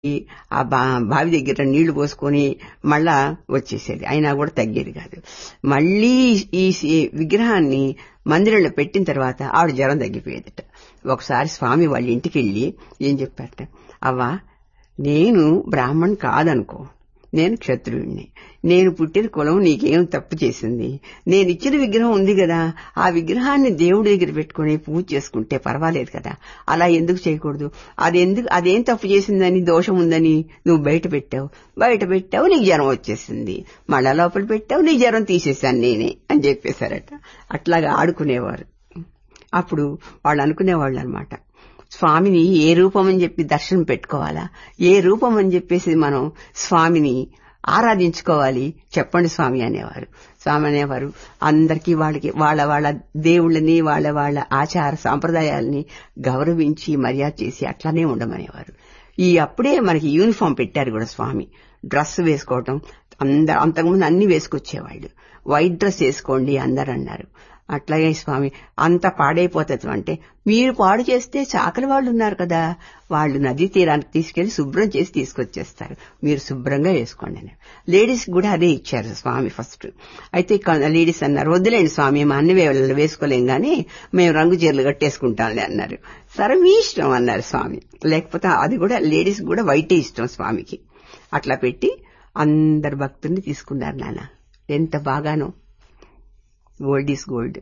ఆ బా- బావి దగ్గర నీళ్లు పోసుకొని మళ్ళా వచ్చేసేది అయినా కూడా తగ్గేది కాదు మళ్ళీ ఈ ఈ విగ్రహాన్ని మందిరంలో పెట్టిన తర్వాత ఆవిడ జ్వరం తగ్గిపోయేదట ఒకసారి స్వామి వాళ్ళ ఇంటికి వెళ్ళి ఏం చెప్పారట అవ్వా నేను బ్రాహ్మణ్ కాదనుకో నేను క్షత్రువుణ్ణి నేను పుట్టిన కులం నీకేం తప్పు చేసింది నేను ఇచ్చిన విగ్రహం ఉంది కదా ఆ విగ్రహాన్ని దేవుడి దగ్గర పెట్టుకుని పూజ చేసుకుంటే పర్వాలేదు కదా అలా ఎందుకు చేయకూడదు అది ఎందుకు అదేం తప్పు చేసిందని దోషం ఉందని నువ్వు బయట పెట్టావు బయట పెట్టావు నీకు జ్వరం వచ్చేసింది మళ్ళా లోపల పెట్టావు నీ జ్వరం తీసేశాను నేనే అని చెప్పేశారట అట్లాగా ఆడుకునేవారు అప్పుడు వాళ్ళు అనుకునేవాళ్ళు అనమాట స్వామిని ఏ రూపం అని చెప్పి దర్శనం పెట్టుకోవాలా ఏ రూపం అని చెప్పేసి మనం స్వామిని ఆరాధించుకోవాలి చెప్పండి స్వామి అనేవారు స్వామి అనేవారు అందరికీ వాళ్ళకి వాళ్ళ వాళ్ళ దేవుళ్ళని వాళ్ళ వాళ్ళ ఆచార సాంప్రదాయాలని గౌరవించి మర్యాద చేసి అట్లానే ఉండమనేవారు ఈ అప్పుడే మనకి యూనిఫామ్ పెట్టారు కూడా స్వామి డ్రెస్ వేసుకోవటం అందరు అంతకుముందు అన్ని వేసుకొచ్చేవాళ్ళు వైట్ డ్రెస్ వేసుకోండి అందరు అన్నారు అట్లాగే స్వామి అంత పాడైపోతుంది అంటే మీరు పాడు చేస్తే చాకలి వాళ్ళు ఉన్నారు కదా వాళ్ళు నదీ తీరానికి తీసుకెళ్లి శుభ్రం చేసి తీసుకొచ్చేస్తారు మీరు శుభ్రంగా వేసుకోండి అని లేడీస్ కూడా అదే ఇచ్చారు స్వామి ఫస్ట్ అయితే లేడీస్ అన్నారు వద్దులేండి స్వామి మా అన్ని వే- వేసుకోలేం గాని మేము రంగు చీరలు కట్టేసుకుంటాంలే అన్నారు సరే మీ ఇష్టం అన్నారు స్వామి లేకపోతే అది కూడా లేడీస్ కూడా వైటే ఇష్టం స్వామికి అట్లా పెట్టి అందరు భక్తుల్ని తీసుకున్నారు నాన్న ఎంత బాగానో గోల్డ్ ఈస్ గోల్డ్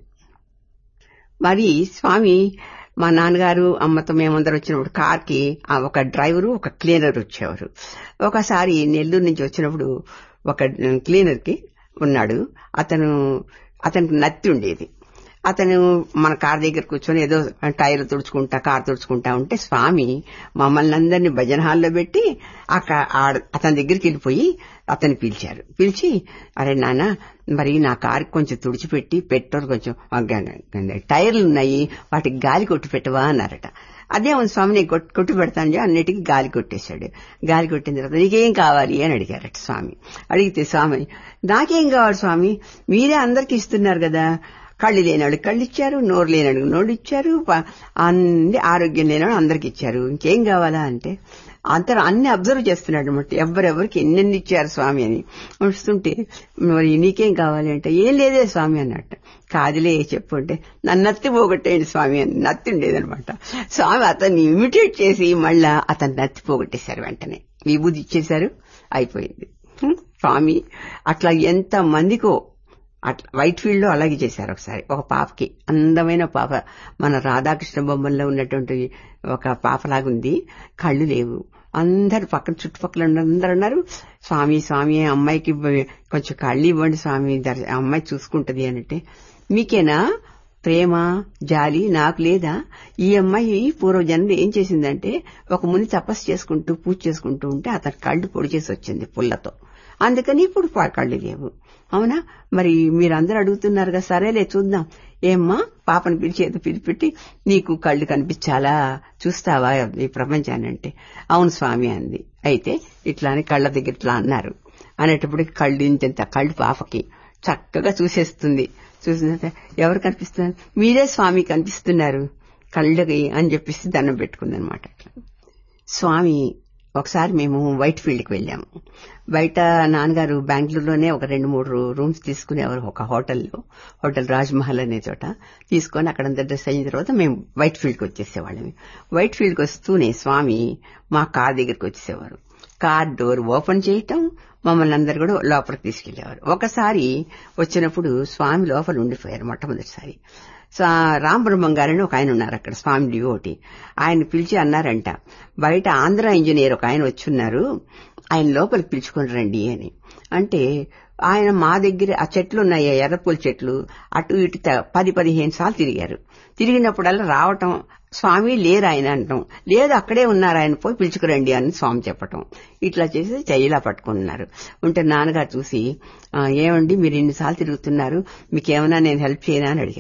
మరి స్వామి మా నాన్నగారు అమ్మతో మేమందరం వచ్చినప్పుడు కార్కి ఆ ఒక డ్రైవరు ఒక క్లీనర్ వచ్చేవారు ఒకసారి నెల్లూరు నుంచి వచ్చినప్పుడు ఒక క్లీనర్కి ఉన్నాడు అతను అతనికి నత్తి ఉండేది అతను మన కార్ దగ్గర కూర్చొని ఏదో టైర్లు తుడుచుకుంటా కార్ తుడుచుకుంటా ఉంటే స్వామి మమ్మల్ని అందరినీ భజన హాల్లో పెట్టి అక్కడ ఆడ- అతని దగ్గరికి వెళ్ళిపోయి అతన్ని పిలిచారు పిలిచి అరే నాన్న మరి నా కార్ కొంచెం తుడిచిపెట్టి పెట్రోల్ కొంచెం ఆ గ- గ- టైర్లు ఉన్నాయి వాటికి గాలి కొట్టి పెట్టవా అన్నారట అదే ఉంది స్వామి నేను కొట్- కొట్టి పెడతాను అన్నిటికీ గాలి కొట్టేశాడు గాలి కొట్టిన తర్వాత నీకేం కావాలి అని అడిగారట స్వామి అడిగితే స్వామి నాకేం కావాలి స్వామి మీరే అందరికి ఇస్తున్నారు కదా కళ్ళు లేనాడు కళ్ళు ఇచ్చారు నోరు లేనాడు నోరు ఇచ్చారు ప- అన్ని ఆరోగ్యం లేనాడు అందరికి ఇచ్చారు ఇంకేం కావాలా అంటే అంతరం అన్ని అబ్జర్వ్ చేస్తున్నాడు అనమాట ఎవరెవరికి ఎన్నెన్ని ఇచ్చారు స్వామి అని వస్తుంటే మరి నీకేం కావాలి అంటే ఏం లేదే స్వామి అన్నట్టు కాదులే చెప్పు అంటే నన్ను నత్తి పోగొట్టేయండి స్వామి అని నత్తి ఉండేదనమాట స్వామి అతన్ని ఇమిటేట్ చేసి మళ్ళా అతన్ని నత్తి పోగొట్టేశారు వెంటనే విభూతి ఇచ్చేశారు అయిపోయింది హ్మ్. స్వామి అట్లా ఎంత మందికో అట్లా వైట్ ఫీల్డ్ లో అలాగే చేశారు ఒకసారి ఒక పాపకి అందమైన పాప మన రాధాకృష్ణ బొమ్మల్లో ఉన్నటువంటి ఒక పాపలాగుంది కళ్ళు లేవు అందరు పక్కన చుట్టుపక్కల ఉన్న అందరు అన్నారు స్వామి స్వామి అమ్మాయికి ఇవ్వ- కొంచెం కళ్ళు ఇవ్వండి స్వామి దర్- ఆ అమ్మాయి చూసుకుంటది అనంటే మీకేనా ప్రేమ జాలి నాకు లేదా ఈ అమ్మాయి పూర్వజన్మ ఏం చేసిందంటే ఒక ముని తపస్సు చేసుకుంటూ పూజ చేసుకుంటూ ఉంటే అతని కళ్ళు పొడి చేసి వచ్చింది పుల్లతో అందుకని ఇప్పుడు పా- కళ్ళు లేవు అవునా మరి మీరందరూ అడుగుతున్నారు కదా సరేలే చూద్దాం ఏమ్మా పాపను పిలిచి ఏదో పిలిపెట్టి నీకు కళ్ళు కనిపించాలా చూస్తావా ఈ ప్రపంచాన్ని అంటే అవును స్వామి అంది అయితే ఇట్లా అని కళ్ళ దగ్గర ఇట్లా అన్నారు అనేటప్పటికి కళ్ళు ఇంత కళ్ళు పాపకి చక్కగా చూసేస్తుంది చూసిన ఎవరు కనిపిస్తున్నారు మీరే స్వామి కనిపిస్తున్నారు కళ్ళకి అని చెప్పేసి దండం పెట్టుకుందనమాట అట్లా స్వామి ఒకసారి మేము వైట్ ఫీల్డ్కి వెళ్ళాము బయట నాన్నగారు బెంగళూరులోనే ఒక రెండు మూడు రూ- రూమ్స్ తీసుకునేవారు ఒక హోటల్లో హోటల్ రాజ్ మహల్ అనే చోట తీసుకొని అక్కడంతా డ్రెస్ అయిన తర్వాత మేము వైట్ ఫీల్డ్కి వచ్చేసేవాళ్ళం వైట్ ఫీల్డ్కి వస్తూనే స్వామి మా కార్ దగ్గరికి వచ్చేసేవారు కార్ డోర్ ఓపెన్ చేయటం మమ్మల్ని అందరు కూడా లోపలికి తీసుకెళ్లేవారు ఒకసారి వచ్చినప్పుడు స్వామి లోపల ఉండిపోయారు మొట్టమొదటిసారి సో రామ్ బ్రహ్మం గారని ఒక ఆయన ఉన్నారు అక్కడ స్వామి డివోటి ఆయన పిలిచి అన్నారంట బయట ఆంధ్ర ఇంజనీర్ ఒక ఆయన వచ్చున్నారు ఆయన లోపలికి పిలుచుకొని రండి అని అంటే ఆయన మా దగ్గర ఆ చెట్లు ఉన్నాయి ఆ ఎర్రపూల చెట్లు అటు ఇటు త- పది పదిహేను సార్లు తిరిగారు తిరిగినప్పుడల్లా రావటం స్వామి లేరు ఆయన అంటాం లేదు అక్కడే ఉన్నారు ఆయన పోయి పిలుచుకురండి అని స్వామి చెప్పటం ఇట్లా చేసి చెయ్యిలా పట్టుకున్నారు ఉంటే నాన్నగారు చూసి "ఆ, ఏమండి మీరు ఇన్నిసార్లు తిరుగుతున్నారు మీకేమైనా నేను హెల్ప్ చేయనా అని అడిగారు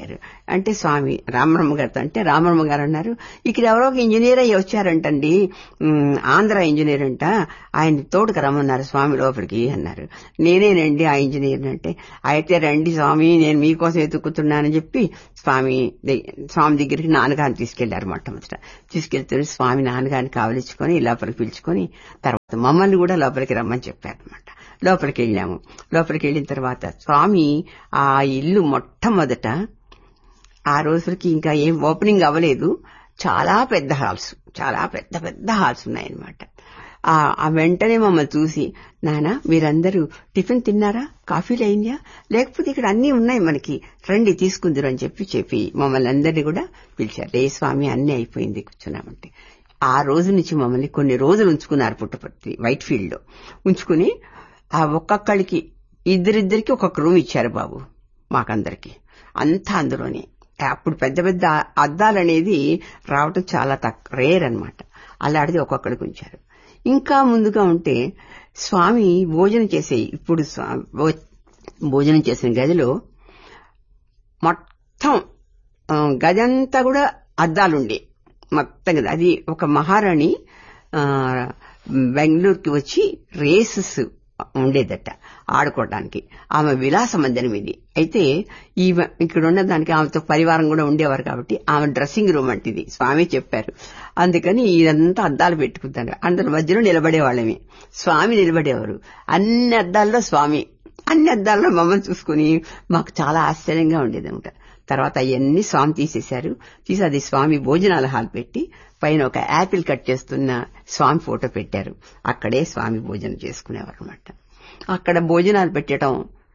అంటే స్వామి రామరమ్మ గారితో అంటే రామరమ్మ గారు అన్నారు ఇక్కడ ఎవరో ఒక ఇంజనీర్ అయ్యి వచ్చారంటండి ఉమ్, ఆంధ్ర ఇంజనీర్ అంట ఆయన తోడుకు రమ్మన్నారు స్వామి లోపలికి అన్నారు నేనేనండి ఆ ఇంజనీర్ అంటే అయితే రండి స్వామి నేను మీకోసం ఎత్తుకుతున్నానని చెప్పి స్వామి ద- స్వామి దగ్గరికి నాన్నగారిని తీసుకెళ్లారు మొట్టమొదట తీసుకెళ్తే స్వామి నాన్నగారిని కావలించుకొని లోపలికి పిలుచుకొని తర్వాత మమ్మల్ని కూడా లోపలికి రమ్మని చెప్పారనమాట లోపలికి వెళ్ళాము లోపలికి వెళ్ళిన తర్వాత స్వామి ఆ ఇల్లు మొట్టమొదట ఆ రోజులకి ఇంకా ఏం ఓపెనింగ్ అవ్వలేదు చాలా పెద్ద హాల్స్ చాలా పెద్ద పెద్ద హాల్స్ ఉన్నాయన్నమాట ఆ ఆ వెంటనే మమ్మల్ని చూసి నానా మీరందరూ టిఫిన్ తిన్నారా కాఫీలు అయిందా లేకపోతే ఇక్కడ అన్నీ ఉన్నాయి మనకి రండి తీసుకుందరు అని చెప్పి చెప్పి మమ్మల్ని అందరినీ కూడా పిలిచారు లే స్వామి అన్నీ అయిపోయింది కూర్చున్నామంటే ఆ రోజు నుంచి మమ్మల్ని కొన్ని రోజులు ఉంచుకున్నారు పుట్టపర్తి వైట్ ఫీల్డ్ లో ఉంచుకుని ఆ ఒక్కొక్కళ్ళకి ఇద్దరిద్దరికి ఒక్కొక్క రూమ్ ఇచ్చారు బాబు మాకందరికి అంతా అందులోనే అప్పుడు పెద్ద పెద్ద అద్దాలు అనేది రావటం చాలా తక్కువ రేర్ అనమాట అలాంటిది ఒక్కొక్కడికి ఉంచారు ఇంకా ముందుగా ఉంటే స్వామి భోజనం చేసే ఇప్పుడు స్వా- భో- భోజనం చేసిన గదిలో మొత్తం ఆ, గది అంతా కూడా అద్దాలుండే మొత్తం గది అది ఒక మహారాణి ఆ, బెంగళూరుకి వచ్చి రేసెస్ ఉండేదట ఆడుకోవడానికి ఆమె విలాస మందిరం ఇది అయితే ఈ ఇక్కడ ఉన్న దానికి ఆమెతో పరివారం కూడా ఉండేవారు కాబట్టి ఆమె డ్రెస్సింగ్ రూమ్ అంటే ఇది స్వామి చెప్పారు అందుకని ఇదంతా అద్దాలు పెట్టుకుంటారు అందరి మధ్యలో నిలబడేవాళ్ళమే స్వామి నిలబడేవారు అన్ని అద్దాల్లో స్వామి అన్ని అద్దాల్లో మమ్మల్ని చూసుకుని మాకు చాలా ఆశ్చర్యంగా ఉండేదన్నమాట తర్వాత అవన్నీ స్వామి తీసేశారు తీసి అది స్వామి భోజనాల హాల్ పెట్టి పైన ఒక యాపిల్ కట్ చేస్తున్న స్వామి ఫోటో పెట్టారు అక్కడే స్వామి భోజనం చేసుకునేవారు అనమాట అక్కడ భోజనాలు పెట్టడం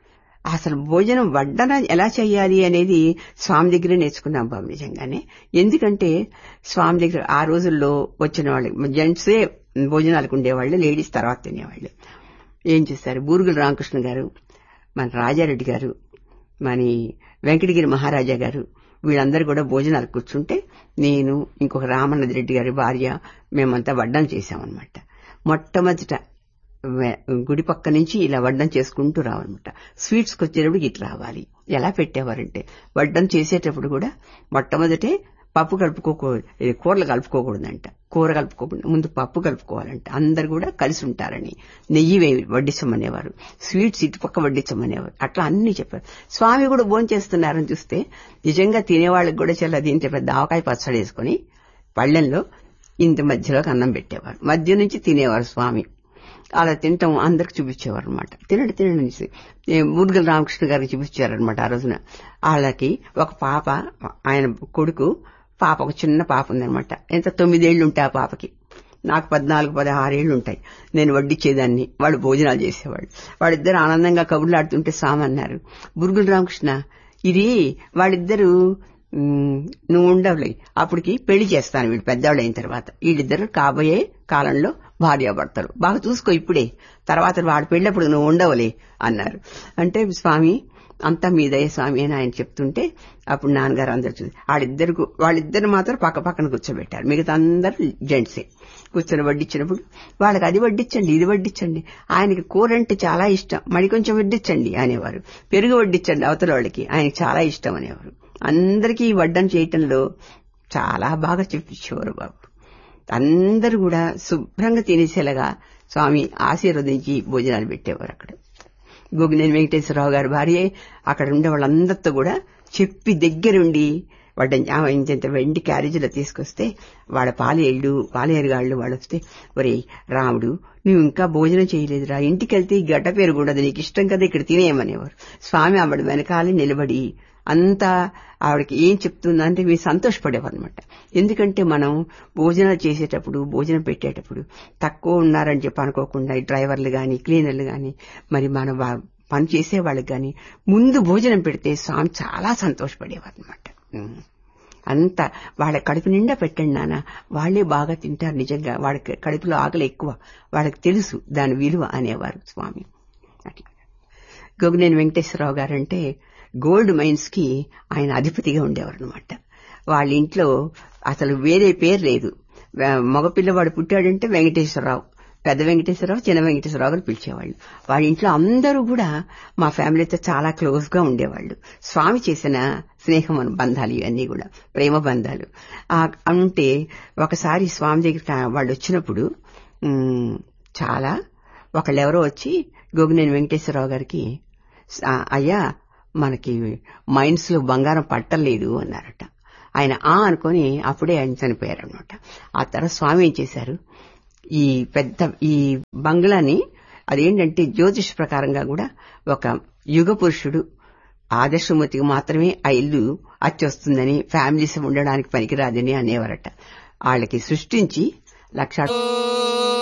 అసలు భోజనం వడ్డన ఎలా చేయాలి అనేది స్వామి దగ్గరే నేర్చుకున్నాం బాబు నిజంగానే ఎందుకంటే స్వామి దగ్గర ఆ రోజుల్లో వచ్చిన వాళ్ళు జెంట్సే భోజనాలకు ఉండేవాళ్ళు లేడీస్ తర్వాత తినేవాళ్ళు ఏం చేస్తారు బూరుగుల రామకృష్ణ గారు మన రాజారెడ్డి గారు మన వెంకటగిరి మహారాజా గారు వీళ్ళందరూ కూడా భోజనాలు కూర్చుంటే నేను ఇంకొక రామన్నది రెడ్డి గారి భార్య మేమంతా వడ్డం చేశామన్నమాట మొట్టమొదట వె- గుడి పక్క నుంచి ఇలా వడ్డం చేసుకుంటూ రావాలన్నమాట స్వీట్స్కి వచ్చేటప్పుడు ఇట్లా రావాలి ఎలా పెట్టేవారంటే వడ్డం చేసేటప్పుడు కూడా మొట్టమొదటే పప్పు కలుపుకోకూడదు ఇది కూరలు కలుపుకోకూడదంట కూర కలుపుకోకుండా ముందు పప్పు కలుపుకోవాలంట అందరు కూడా కలిసి ఉంటారని నెయ్యి వేయి వడ్డించమనేవారు స్వీట్స్ ఇటుపక్క వడ్డించమనేవారు అట్లా అన్ని చెప్పారు స్వామి కూడా భోజనం చేస్తున్నారని చూస్తే నిజంగా తినేవాళ్ళకి కూడా చాలా దీంట్లో పెద్ద ఆవకాయ పచ్చడి వేసుకుని పళ్ళెంలో ఇంత మధ్యలోకి అన్నం పెట్టేవారు మధ్య నుంచి తినేవారు స్వామి అలా తింటాం అందరికి చూపించేవారు అనమాట తినండి తినండి అనేసి ఏ మురుగల రామకృష్ణ గారికి చూపించారనమాట ఆ రోజున వాళ్ళకి ఒక పాప ఆయన కొడుకు పాప ఒక చిన్న పాప ఉందనమాట ఎంత తొమ్మిదేళ్లు ఉంటాయి ఆ పాపకి నాకు పద్నాలుగు పదహారేళ్లు ఉంటాయి నేను వడ్డిచ్చేదాన్ని వాళ్ళు భోజనాలు చేసేవాళ్ళు వాళ్ళిద్దరు ఆనందంగా కబుర్లు ఆడుతుంటే సామన్నారు బురుగుల రామకృష్ణ ఇది వాళ్ళిద్దరూ ఉమ్, నువ్వు ఉండవులే అప్పటికి పెళ్లి చేస్తాను వీళ్ళు పెద్దవాళ్ళు అయిన తర్వాత వీళ్ళిద్దరు కాబోయే కాలంలో భార్యాభర్తలు బాగా చూసుకో ఇప్పుడే తర్వాత వాడి పెళ్ళప్పుడు నువ్వు ఉండవులే అన్నారు అంటే స్వామి అంతా మీదయ్యే స్వామి అని ఆయన చెప్తుంటే అప్పుడు నాన్నగారు అందరు చూసి వాళ్ళిద్దరు వాళ్ళిద్దరు మాత్రం పక్క పక్కన కూర్చోబెట్టారు మిగతా అందరు జెంట్సే కూర్చొని వడ్డించినప్పుడు వాళ్ళకి అది వడ్డించండి ఇది వడ్డించండి ఆయనకి కూర అంటే చాలా ఇష్టం మరి కొంచెం వడ్డించండి అనేవారు పెరుగు వడ్డించండి అవతల వాళ్ళకి ఆయనకి చాలా ఇష్టం అనేవారు అందరికీ ఈ వడ్డం చేయటంలో చాలా బాగా చెప్పించేవారు బాబు అందరూ కూడా శుభ్రంగా తినేసేలాగా స్వామి ఆశీర్వదించి భోజనాలు పెట్టేవారు అక్కడ గోగినేని వెంకటేశ్వరరావు గారి భార్య అక్కడ ఉండే వాళ్ళందరితో కూడా చెప్పి దగ్గరుండి వాడ ఆమె ఇంత వెండి క్యారేజీలో తీసుకొస్తే వాళ్ళ పాలేళ్ళు పాలేరుగాళ్ళు వాళ్ళు వస్తే ఒరే రాముడు నువ్వు ఇంకా భోజనం చేయలేదురా ఇంటికి వెళ్తే ఈ గడ్డ పేరు కూడా నీకు ఇష్టం కదా ఇక్కడ తినేయమనేవారు స్వామి ఆవిడ వెనకాలే నిలబడి అంతా ఆవిడకి ఏం చెప్తుందంటే మీరు సంతోషపడేవారు అనమాట ఎందుకంటే మనం భోజనాలు చేసేటప్పుడు భోజనం పెట్టేటప్పుడు తక్కువ ఉన్నారని చెప్పి అనుకోకుండా ఈ డ్రైవర్లు గాని క్లీనర్లు గాని మరి మన వా- పని చేసే వాళ్ళకి గాని ముందు భోజనం పెడితే స్వామి చాలా సంతోషపడేవారు అనమాట అంత వాళ్ళ కడుపు నిండా పెట్టండి నాన్న వాళ్లే బాగా తింటారు నిజంగా వాళ్ళకి కడుపులో ఆకలి ఎక్కువ వాళ్ళకి తెలుసు దాని విలువ అనేవారు స్వామి అట్లా గోగినేని వెంకటేశ్వరరావు గారంటే గోల్డ్ మైన్స్ కి ఆయన అధిపతిగా ఉండేవారు అనమాట వాళ్ళ ఇంట్లో అసలు వేరే పేరు లేదు వే- మగపిల్లవాడు పుట్టాడంటే వెంకటేశ్వరరావు పెద్ద వెంకటేశ్వరరావు చిన్న వెంకటేశ్వరరావు గారు పిలిచేవాళ్ళు వాళ్ళ ఇంట్లో అందరూ కూడా మా ఫ్యామిలీతో చాలా క్లోజ్ గా ఉండేవాళ్ళు స్వామి చేసిన స్నేహం అను బంధాలు ఇవన్నీ కూడా ప్రేమ బంధాలు ఆ, అంటే ఒకసారి స్వామి దగ్గరికి వాళ్ళు వచ్చినప్పుడు ఉమ్, చాలా ఒకళ్ళెవరో వచ్చి గోగినేని వెంకటేశ్వరరావు గారికి "ఆ, అయ్యా మనకి మైండ్స్ లో బంగారం పట్టలేదు అన్నారట ఆయన ఆ అనుకొని అప్పుడే ఆయన చనిపోయారనమాట ఆ తర్వాత స్వామి ఏం చేశారు ఈ పెద్ద ఈ బంగ్లాని అదేంటంటే జ్యోతిష్ ప్రకారంగా కూడా ఒక యుగ పురుషుడు ఆదర్శమూర్తికి మాత్రమే ఆ ఇల్లు అచ్చొస్తుందని ఫ్యామిలీస్ ఉండడానికి పనికిరాదని అనేవారట వాళ్ళకి సృష్టించి లక్ష